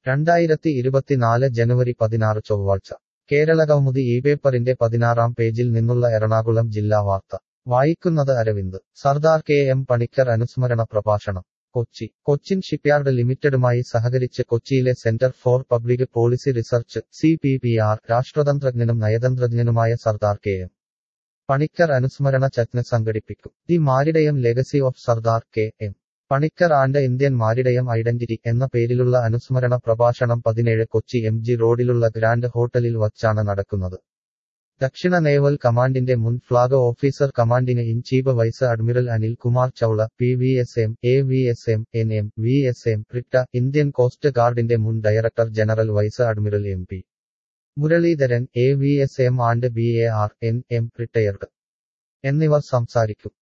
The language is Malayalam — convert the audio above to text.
രണ്ടായിരത്തി ഇരുപത്തിനാല് ജനുവരി പതിനാറ് ചൊവ്വാഴ്ച കേരള കൗമുദി ഈ പേപ്പറിന്റെ പതിനാറാം പേജിൽ നിന്നുള്ള എറണാകുളം ജില്ലാ വാർത്ത വായിക്കുന്നത് അരവിന്ദ് സർദാർ കെ എം പണിക്കർ അനുസ്മരണ പ്രഭാഷണം കൊച്ചി കൊച്ചിൻ ഷിപ്പ്യാർഡ് ലിമിറ്റഡുമായി സഹകരിച്ച് കൊച്ചിയിലെ centre for public policy research C P P R രാഷ്ട്രതന്ത്രജ്ഞനും നയതന്ത്രജ്ഞനുമായ സർദാർ കെ എം പണിക്കർ അനുസ്മരണ ചത്ന സംഘടിപ്പിക്കും the maritime legacy of Sardar K M Panikkar and Indian maritime identity എന്ന പേരിലുള്ള അനുസ്മരണ പ്രഭാഷണം പതിനേഴ് കൊച്ചി എം ജി റോഡിലുള്ള ഗ്രാൻഡ് ഹോട്ടലിൽ വച്ചാണ് നടക്കുന്നത് ദക്ഷിണ നേവൽ കമാൻഡിന്റെ മുൻ flag officer commanding in chief vice admiral Anil Kumar Chawla P V S M A V S M N M V S M റിട്ട ഇന്ത്യൻ കോസ്റ്റ് ഗാർഡിന്റെ മുൻ director general vice admiral M P Muraleedharan A V S M and B A R N M retired എന്നിവർ സംസാരിക്കും